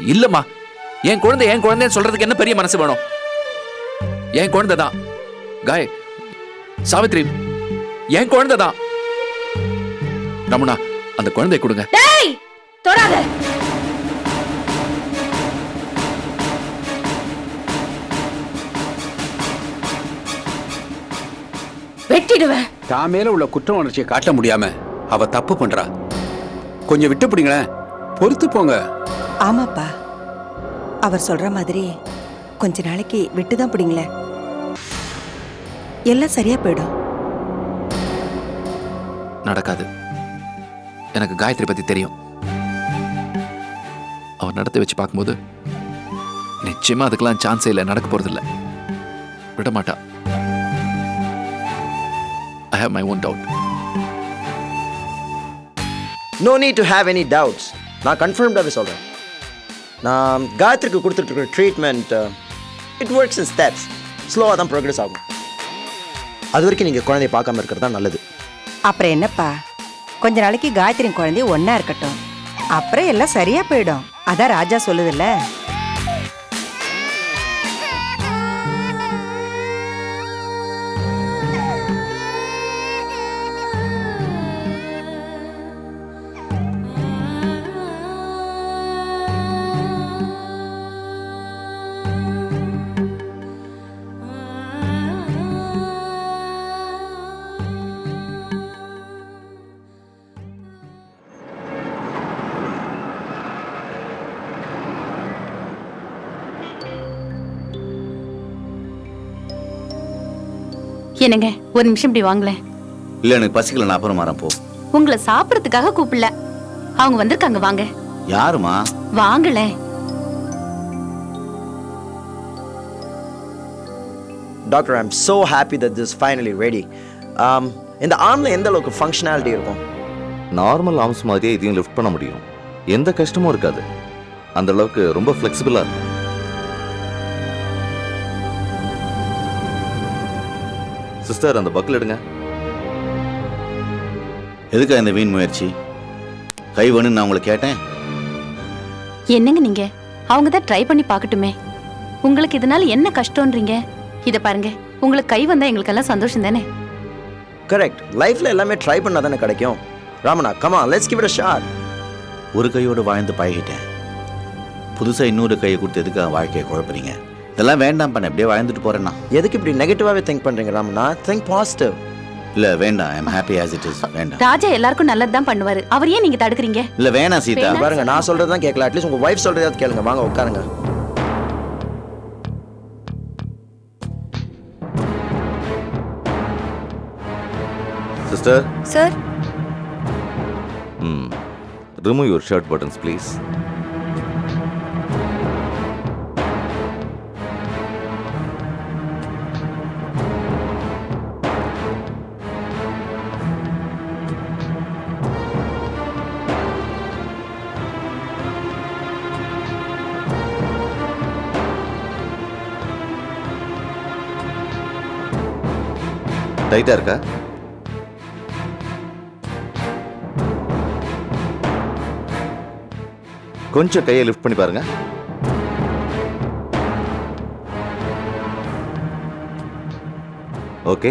இல்லம்மா என் குழந்தை என் குழந்தைன்னு சொல்றதுக்கு என்ன பெரிய மனசு வேணும் என் குழந்தை தான் காய் சாவித்ரி என் குழந்தை தான் ரமணா அந்த குழந்தைய கொடுங்க டேய் தொடாத வெட்டிடுவேன் தான் மேல உள்ள குற்ற உணர்ச்சியை காட்ட முடியாம அவ தப்பு பண்றா கொஞ்சம் விட்டு பிடிங்களேன் பொறுத்து போங்க ஆமாப்பா அவர் சொல்ற மாதிரி கொஞ்ச நாளைக்கு விட்டு தான் பிடிங்களேன் எல்லாம் சரியா போயிடும் நடக்காது எனக்கு காயத்ரி பத்தி தெரியும் அவன் நடத்தி வச்சு பார்க்கும்போது நிச்சயமா அதுக்கெல்லாம் சான்ஸே இல்லை நடக்க போறது இல்ல விட மாட்டா I have my own doubt no need to have any doubts நான் கன்ஃபார்ம்டாகவே சொல்கிறேன் நான் காயத்ரிக்கு கொடுத்துட்ருக்குற treatment it works in steps ஸ்லோவாக தான் ப்ரோக்ரஸ் ஆகும் அது வரைக்கும் நீங்கள் குழந்தைய பார்க்காம இருக்கிறது தான் நல்லது அப்புறம் என்னப்பா கொஞ்ச நாளைக்கு காயத்ரி குழந்தை ஒண்ணா இருக்கட்டும் அப்புறம் எல்லாம் சரியா போயிடும் அதான் ராஜா சொல்லுதுல்ல என்னங்க ஒரு நிமிஷம் இப்படி வாங்களேன் இல்ல எனக்கு பசிக்கல நான் அப்புறம் வரேன் போ உங்களை சாப்பிடறதுக்காக கூப்பிடல அவங்க வந்திருக்காங்க வாங்க யாருமா வாங்களேன் doctor I'm so happy that this is finally ready um, இந்த ஆர்மில் எந்த அளவுக்கு ஃபங்க்ஷனாலிட்டி இருக்கும் நார்மல் ஆர்ம்ஸ் மாதிரியே இதையும் லிஃப்ட் பண்ண முடியும் எந்த கஷ்டமும் இருக்காது அந்த அளவுக்கு ரொம்ப ஃப்ளெக்சிபிளா இருக்கும் சிஸ்டர் அந்த பக்கில் எடுங்க எதுக்கா இந்த வீண் முயற்சி கை வேணும்னு நான் உங்களை கேட்டேன் என்னங்க நீங்க அவங்க தான் ட்ரை பண்ணி பார்க்கட்டுமே உங்களுக்கு இதனால என்ன கஷ்டம்ன்றீங்க இத பாருங்க உங்களுக்கு கை வந்தா எங்களுக்கெல்லாம் சந்தோஷம் தானே கரெக்ட் லைஃப்பில் எல்லாமே ட்ரை பண்ணால் தானே கிடைக்கும் ராமனா கமா let's give it a shot ஒரு கையோடு வாழ்ந்து பழகிட்டேன் புதுசாக இன்னொரு கையை கொடுத்து எதுக்காக வாழ்க்கையை குழப்புறீங்க இதெல்லாம் வேண்டாம் பண்ண அப்படியே வாழ்ந்துட்டு போறேன்னா எதுக்கு இப்படி நெகட்டிவாகவே திங்க் பண்ணுறீங்க ராமனா திங்க் பாசிட்டிவ் இல்ல வேண்டாம் I'm happy as it is வேண்டாம் ராஜா எல்லாருக்கும் நல்லது தான் பண்ணுவாரு அவர் ஏன் நீங்க தடுக்குறீங்க இல்ல வேணாம் சீதா வேணாம். பாருங்க நான் சொல்றது தான் கேட்கல அட்லீஸ்ட் உங்க ஒய்ஃப் சொல்றதாவது கேளுங்க வாங்க உட்காருங்க sister sir hmm remove your shirt buttons please டைட்டா இருக்கா கொஞ்சம் கையை லிஃப்ட் பண்ணி பாருங்க okay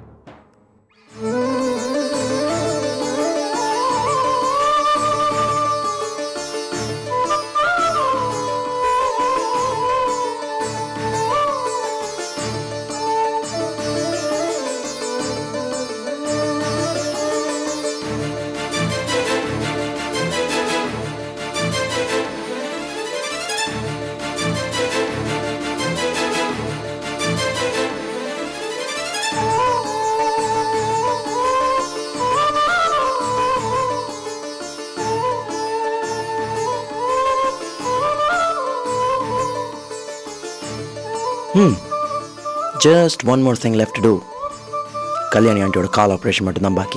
hmm just one more thing left to Kalyani ஆண்டியோட கால் ஆப்ரேஷன் மட்டும்தான் பாக்கி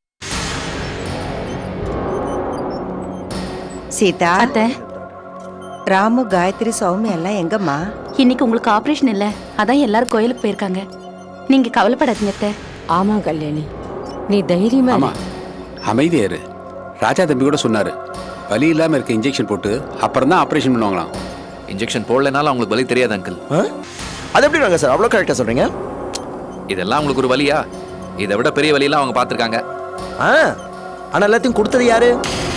சீதா அத்தை ராமு காயத்ரி சௌமியா எல்லாம் எங்கம்மா இன்னைக்கு உங்களுக்கு ஆபரேஷன் இல்ல அதான் எல்லாரும் கோயிலுக்கு போயிருக்காங்க நீங்க கவலைப்படாதீங்க அத்தை ஆமா கல்யாணி நீ தைரியமா ஆமா இரு. அமைதியா இரு ராஜா தம்பி கூட சொன்னாரு வலி இல்லாம இருக்க இன்ஜெக்ஷன் போட்டு அப்புறம் தான் ஆபரேஷன் பண்ணுவாங்களாம் இன்ஜெக்ஷன் போடலைனாலும் அவங்களுக்கு வலி தெரியாது அங்கிள் ஆ? அது எப்படி வாங்க சார் அவ்வளோ கரெக்டாக சொல்கிறீங்க இதெல்லாம் உங்களுக்கு ஒரு வலியா இதை விட பெரிய வலியெல்லாம் அவங்க பார்த்துருக்காங்க ஆ ஆனால் எல்லாத்தையும் கொடுத்தது யாரு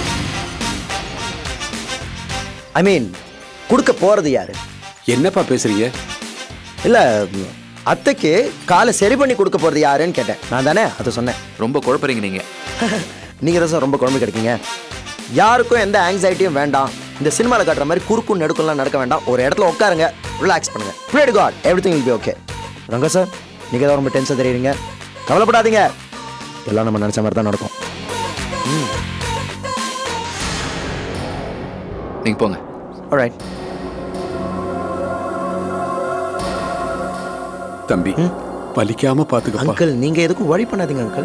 ஐ மீன் கொடுக்க போகிறது யாரு என்னப்பா பேசுறீங்க இல்லை அத்தைக்கு காலை சரி பண்ணி கொடுக்க போகிறது யாருன்னு கேட்டேன் நான் தானே அதை சொன்னேன் ரொம்ப குழப்பறீங்க நீங்க நீங்கள் தான் சார் ரொம்ப குழம்பு கிடைக்கீங்க யாருக்கும் எந்த ஆங்ஸைட்டியும் வேண்டாம் இந்த சினிமாவில் காட்டுற மாதிரி குறுக்கும் நெடுக்கெல்லாம் நடக்க வேண்டாம் ஒரு இடத்துல உட்காருங்க ரிலாக்ஸ் பண்ணுங்க pray god everything will be okay Ranga sir நீங்கள் தான் ரொம்ப டென்ஷன் தெரியுறீங்க கவலைப்படாதீங்க எல்லாம் நம்ம நினச்ச மாதிரி தான் நடக்கும் நீங்க போங்க alright தம்பி வலிக்காம பாத்துக்கப்பா அங்கிள் நீங்கள் எதுக்கும் வழி பண்ணாதீங்க அங்கிள்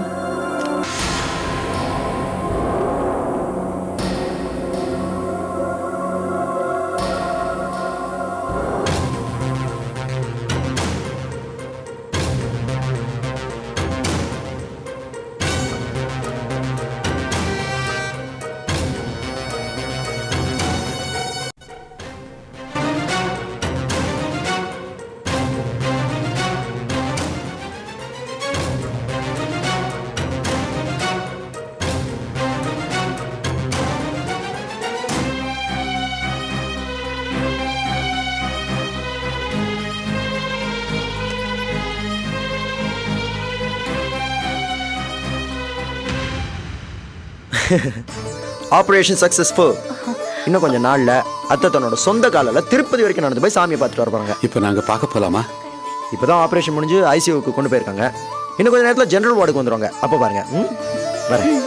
ஆப்ரேஷன் சக்ஸஸ்ஃபுல் இன்னும் கொஞ்சம் நாள்ல அத்தை தன்னோட சொந்த காலில் திருப்பதி வரைக்கும் நடந்து போய் சாமியை பார்த்துட்டு வர போறாங்க இப்ப நாங்க பார்க்க போலாமா இப்போதான் ஆப்ரேஷன் முடிஞ்சு ஐசியூக்கு கொண்டு போயிருக்காங்க இன்னும் கொஞ்ச நேரத்தில் ஜெனரல் வார்டுக்கு வந்துருவாங்க அப்போ பாருங்க ம் வரேன்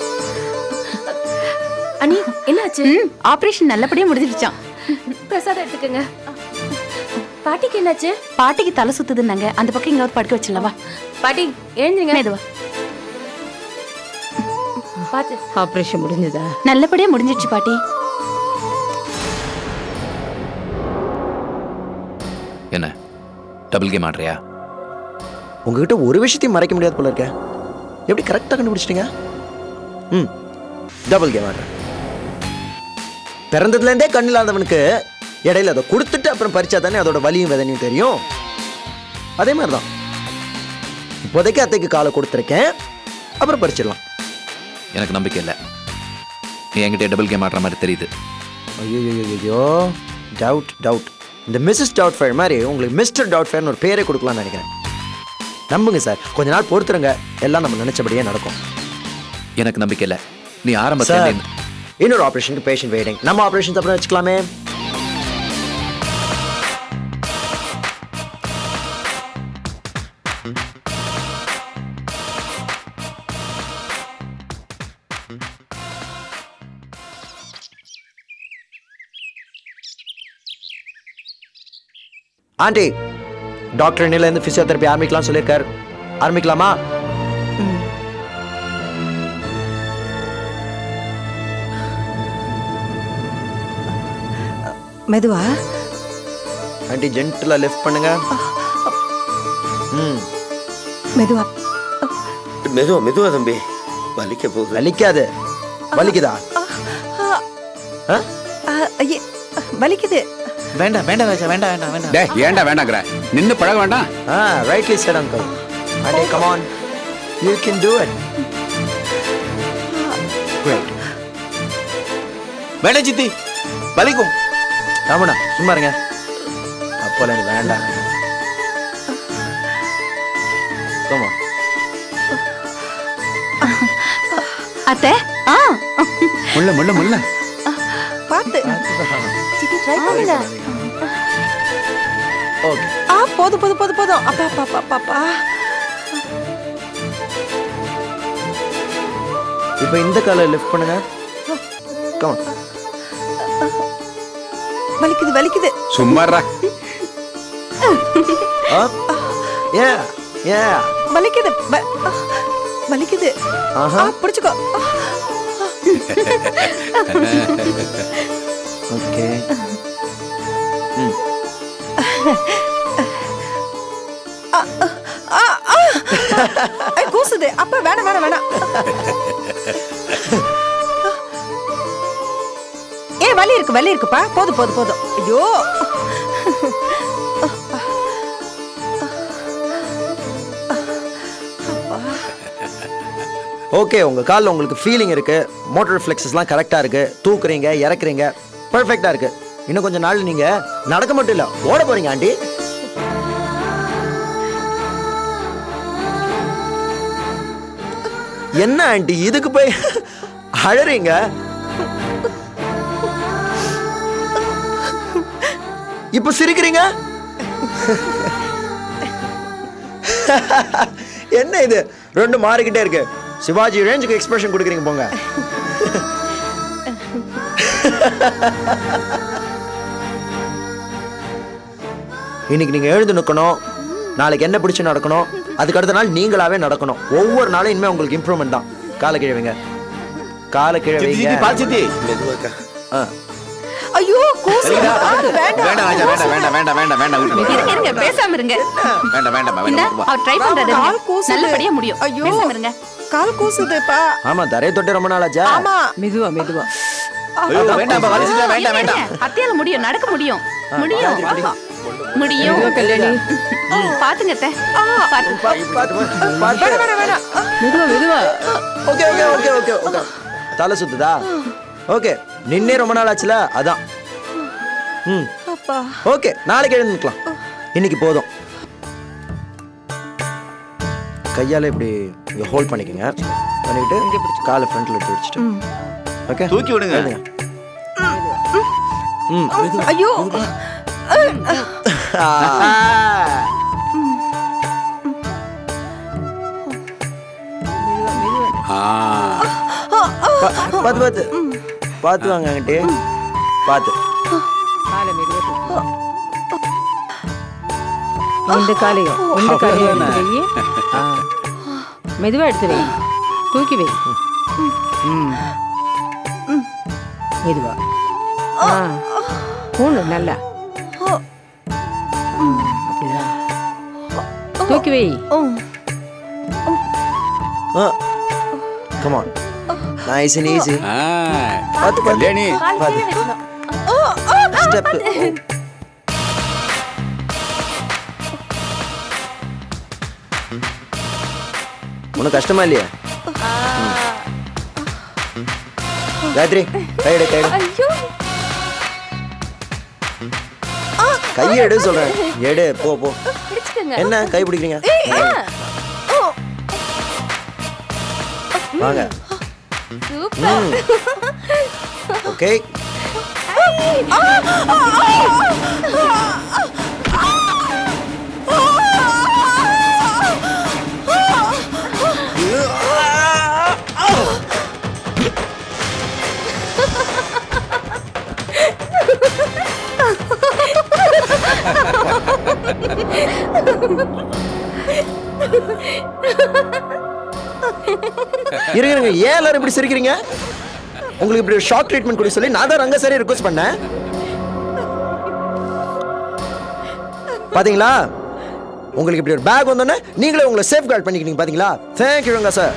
அனி என்னாச்சு ம் ஆபரேஷன் நல்லபடியா முடிஞ்சிருச்சான் பிரசாதம் எடுத்துக்கங்க பாட்டிக்கு என்னாச்சு பாட்டிக்கு தலை சுத்துதுன்னாங்க அந்த பக்கம் எங்காவது படுக்க வச்சிடலாம் வா பாட்டி எழுந்துருங்க மெதுவா பாத்து ஆப்ரேஷன் முடிஞ்சதா நல்லபடியா முடிஞ்சிருச்சு பாட்டி என்ன டபுள் கேம் ஆடுறியா உங்ககிட்ட ஒரு விஷயத்தையும் மறைக்க முடியாது போல இருக்க எப்படி கரெக்டாக கண்டுபிடிச்சிட்டீங்க ம் டபுள் கேம் ஆடுறேன் பிறந்ததுலேருந்தே கண் இல்லாதவனுக்கு இடையில அதை கொடுத்துட்டு அப்புறம் பறிச்சா தானே அதோட வலியும் வேதனையும் தெரியும் அதே மாதிரி தான் இப்போதைக்கு அத்தைக்கு காலை கொடுத்துருக்கேன் அப்புறம் பறிச்சிடலாம் எனக்கு நம்பிக்கை இல்லை நீ என்கிட்ட டபுள் கேம் ஆடுற மாதிரி தெரியுது ஐயோ டவுட் டவுட் இந்த மிஸ்ஸஸ் டவுட் ஃபயர் மாதிரி உங்களுக்கு மிஸ்டர் டவுட் ஃபயர்னு ஒரு பேரே கொடுக்கலாம்னு நினைக்கிறேன் நம்புங்க சார் கொஞ்ச நாள் பொறுத்துருங்க எல்லாம் நம்ம நினைச்சபடியே நடக்கும் எனக்கு நம்பிக்கை இல்லை நீ ஆரம்பத்துல சார் இருந்தே- இன்னொரு ஆப்ரேஷனுக்கு பேஷண்ட் வெயிட்டிங் நம்ம ஆப்ரேஷன் அப்புறம் வச்சுக்கலாமே ஆண்டி டாக்டர் இன்னிலேருந்து ஃபிசியோதெரப்பி ஆரம்பிக்கலாம் சொல்லியிருக்காரு ஆரம்பிக்கலாமா மெதுவா ஆண்டி ஜென்டிலாக லிஃப்ட் பண்ணுங்க ம் மெதுவா மெதுவா மெதுவா தம்பி வலிக்க போகுது வலிக்காது வலிக்குதா ஆ? ஆ, ஐயே, வலிக்குது வேண்டாம் வேண்டாம் ராஜா வேண்டாம் வேண்டாம் வேண்டாம் டேய் ஏன்டா வேண்டாங்கிற நின்னு பழக வேண்டாம் ஆ rightly said uncle aunty come on you can do it great வேண்டாம் சித்தி வலிக்கும் ராமண்ணா சும்மா இருங்க அப்போல எனக்கு வேண்டாம் Come on. அத்தை ஆ முள்ள முள்ள முள்ள பார்த்து சித்தி ட்ரை பண்ணுங்க ஓகே ஆ போதும் போதும் போதும் போதும் அப்பா அப்பா அப்பா அப்பா, அப்பா இப்போ இந்த காலை லிஃப்ட் பண்ணுங்க கம் வலிக்குது வலிக்குது சும்மாறா அப் ஏ ஏ வலிக்குது வ- ஆ, வலிக்குது ஆஹா ஆ பிடிச்சுக்கோ ஆ, ஓகே ஆ, ஆ. ஐ, கூசுது அப்பா வேணாம் வேணாம் வேணாம் இருக்கு வலி இருக்குப்பா போதும் போதும் போதும் ஐயோ ஓகே உங்க காலில் உங்களுக்கு ஃபீலிங் இருக்கு மோட்டர் ஃப்ளெக்ஸஸ்லாம் கரெக்டாக இருக்கு தூக்குறீங்க இறக்குறீங்க பர்ஃபெக்டாக இருக்கு இன்னும் கொஞ்ச நாள் நீங்க நடக்க மட்டும் இல்ல ஓட போறீங்க ஆண்டி என்ன ஆண்டி இதுக்கு போய் அழறீங்க இப்ப சிரிக்கிறீங்க என்ன இது ரெண்டு மாறிக்கிட்டே இருக்கு சிவாஜி ரேஞ்சுக்கு எக்ஸ்பிரஷன் கொடுக்குறீங்க போங்க இன்னைக்கு நீங்க எழுந்து நிற்கணும் நாளைக்கு என்ன பிடிச்சு நடக்கணும் அதுக்கு அடுத்த நாள் நீங்களாவே நடக்கணும் ஒவ்வொரு நாளும் இனிமே உங்களுக்கு இம்ப்ரூவ்மெண்ட் தான் காலை கீழே வைங்க காலை கீழே சித்தி சித்தி வைங்க பால் சித்தி மெதுவாக்கா ஆ. ஐயோ கூசு சரிடா. வேண்டாம் வேண்டாம் ராஜா வேண்டாம் வேண்டாம் வேண்டாம் வேண்டாம் வேண்டாம் விட்டுரு. இருங்க இருங்க பேசாம இருங்க வேண்டாம் வேண்டாம் இந்த வேண்டாம் வா. அவர் ட்ரை பண்றாரு கால் இருங்க. கூசுது. நல்லபடியா முடியும் ஐயோ. பேசாம இருங்க கால் கூசுதுப்பா ஆமா தரையை தொட்டு ரொம்ப நாள் ஆச்சா ஆமா மெதுவா மெதுவா ஐயோ வேண்டாம் வலி சித்தி வேண்டாம் வேண்டாம் இருங்க, அத்தையால முடியும் நடக்க முடியும் முடியும் முடியும் கல்யாணி பாத்துங்க அத்தை. பாத்து வேணாம் வேணாம் வேணாம் மெதுவா மெதுவா okay okay okay okay okay தலை சுத்துதா ஓகே நின்னே ரொம்ப நாள் ஆச்சுல அதான் ம் அப்பா ஓகே நாளைக்கு எழுந்துக்கலாம் இன்னைக்கு போதும் கையால இப்படி இங்க ஹோல்ட் பண்ணிக்கங்க பண்ணிக்கிட்டு காலை ஃப்ரண்ட்ல எடுத்து வச்சுட்டு ஓகே தூக்கி விடுங்க. எழுதுங்க. ம் ஐயோ ஆ பா- பார்த்து பார்த்து பார்த்து வாங்க அங்கிட்டே பார்த்து காலை மெதுவா இந்த காலையும் இந்த காலையும் எடுத்து வை ஆ. மெதுவா எடுத்து வை தூக்கி வை ம். மெதுவா ஆ பூணு நல்லா ம், அப்படிதான் தூக்கி வை கமான் நைஸ் அண்ட் ஈஸி ஆ பார்த்து பார்த்து கல்யாணி ஸ்டெப் ஒன்றும் கஷ்டமா இல்லையா காயத்ரி கையெடு கையெடு கையை எடு சொல்றேன் எடு போ போ பிடிச்சுக்கோங்க என்ன கை பிடிக்கிறீங்க வாங்க சூப்பர் ஓகே இருங்க இருங்க ஏன் எல்லாரும் இப்படி சிரிக்கிறீங்க உங்களுக்கு இப்படி ஒரு ஷாக் ட்ரீட்மெண்ட் கொடுக்க சொல்லி நான் தான் ரங்க சாரே ரிக்வஸ்ட் பண்ணேன் பாத்தீங்களா உங்களுக்கு இப்படி ஒரு பேக் வந்தோன்னே நீங்களே உங்களை சேஃப் கார்டு பண்ணிக்கிட்டீங்க பாத்தீங்களா தேங்க்யூ ரங்கா சார்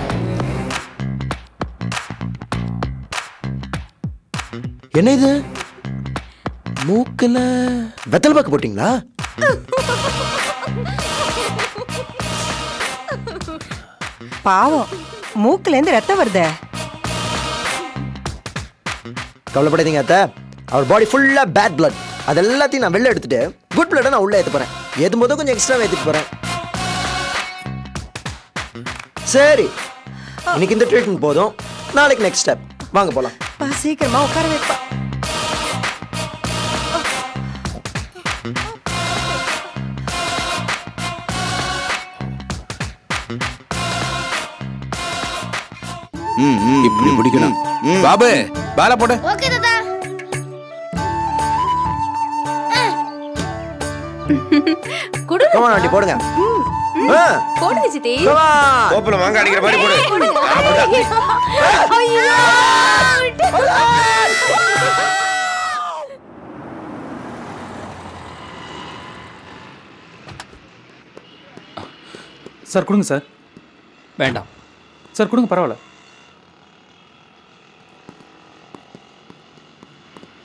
என்ன இது மூக்குல வெத்தல் பாக்கு போட்டீங்களா பாவம் மூக்குல இருந்து ரத்தம் வருதே கவலைப்படாதீங்க அத்தை அவர் பாடி ஃபுல்லா பேட் blood அது எல்லாத்தையும் நான் வெளில எடுத்துட்டு குட் blood நான் உள்ள ஏத்த போறேன் ஏத்தும் போது கொஞ்சம் எக்ஸ்ட்ரா ஏத்திட்டு போறேன் சரி இன்னைக்கு இந்த ட்ரீட்மெண்ட் போதும் நாளைக்கு நெக்ஸ்ட் ஸ்டெப் வாங்க போலாம் பா சீக்கிரமா உட்கார வைப்பா ம் ம் இப்படி பிடிக்கணும் ம். பாபு பால போடு ஓகே தாத்தா குடு கமான் ஆண்டி போடுங்க ஆ, போடுங்க சித்தி come on. கோப்பல மாங்க அடிக்கிற மாதிரி போடு ஐயோ சார் கொடுங்க சார் வேண்டாம் சார் கொடுங்க பரவாயில்ல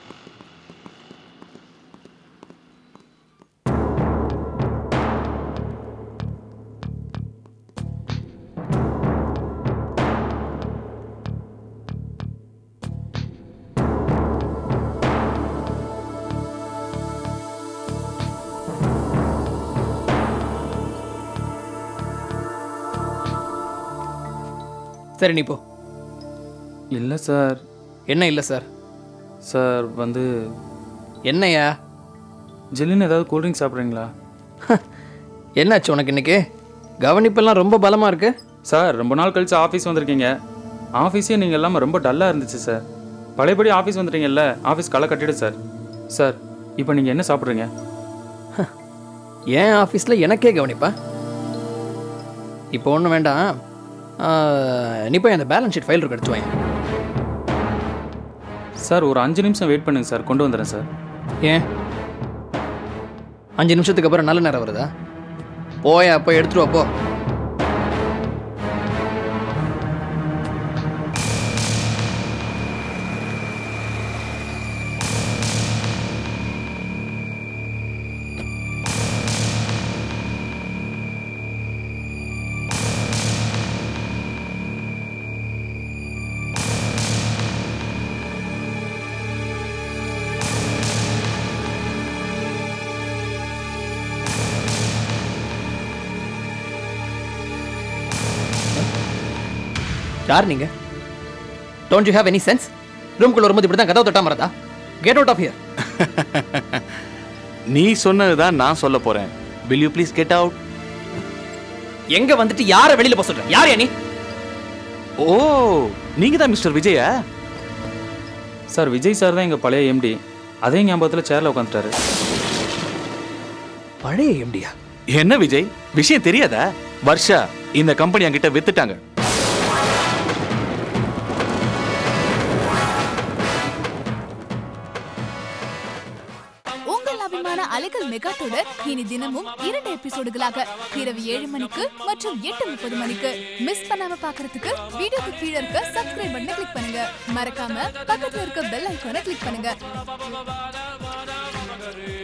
சரி நீ போ இல்லை சார் என்ன இல்லை சார் சார் வந்து என்னையா ஜில்லுன்னு ஏதாவது கூல்ட்ரிங்க் சாப்பிட்றீங்களா என்னாச்சு உனக்கு இன்னைக்கு கவனிப்பெல்லாம் ரொம்ப பலமாக இருக்கு சார் ரொம்ப நாள் கழிச்சு ஆஃபீஸ் வந்திருக்கீங்க ஆஃபீஸே நீங்கள் இல்லாமல் ரொம்ப டல்லாக இருந்துச்சு சார் பழையபடி ஆஃபீஸ் வந்துட்டீங்கல்ல ஆஃபீஸ் களை கட்டிடு சார் சார் இப்போ நீங்கள் என்ன சாப்பிட்றீங்க என் ஆஃபீஸில் எனக்கே கவனிப்பா இப்போ ஒன்றும் வேண்டாம் ஆ, நீ போய் அந்த பேலன்ஸ் ஷீட் ஃபைல் இருக்கு எடுத்து வாங்க சார் ஒரு அஞ்சு நிமிஷம் வெயிட் பண்ணுங்க சார் கொண்டு வந்துடுறேன் சார் ஏன் அஞ்சு நிமிஷத்துக்கு அப்புறம் நல்ல நேரம் வருதா போயா போய் எடுத்துட்டு வா போ யார் நீங்க don't you have any sense ரூம்குள்ள வரும்போது இப்படி தான் கதவு தொட்டாம வரதா கெட் அவுட் ஆஃப் ஹியர் நீ சொன்னதுதான் நான் சொல்ல போறேன் will you please get out எங்க வந்துட்டு யாரை வெளியில போக சொல்ற யார் நீ ஓ நீங்க தான் mister Vijaya sir Vijay sir தான் எங்கள் பழைய எம்டி அதே ஞாபகத்தில் சேரில் உட்காந்துட்டாரு பழைய எம்டியா என்ன விஜய் விஷயம் தெரியாதா வர்ஷா இந்த கம்பெனி என்கிட்ட வித்துட்டாங்க உங்கள் அபிமான அலைகள் மெகா தொடர் இனி தினமும் இரண்டு எபிசோடுகளாக இரவு ஏழு மணிக்கு மற்றும் எட்டு முப்பது மணிக்கு மிஸ் பண்ணாம பாக்குறதுக்கு வீடியோக்கு கீழே இருக்க சப்ஸ்கிரைப் பட்டனை கிளிக் பண்ணுங்க மறக்காம பக்கத்துல இருக்க பெல் ஐகானை கிளிக் பண்ணுங்க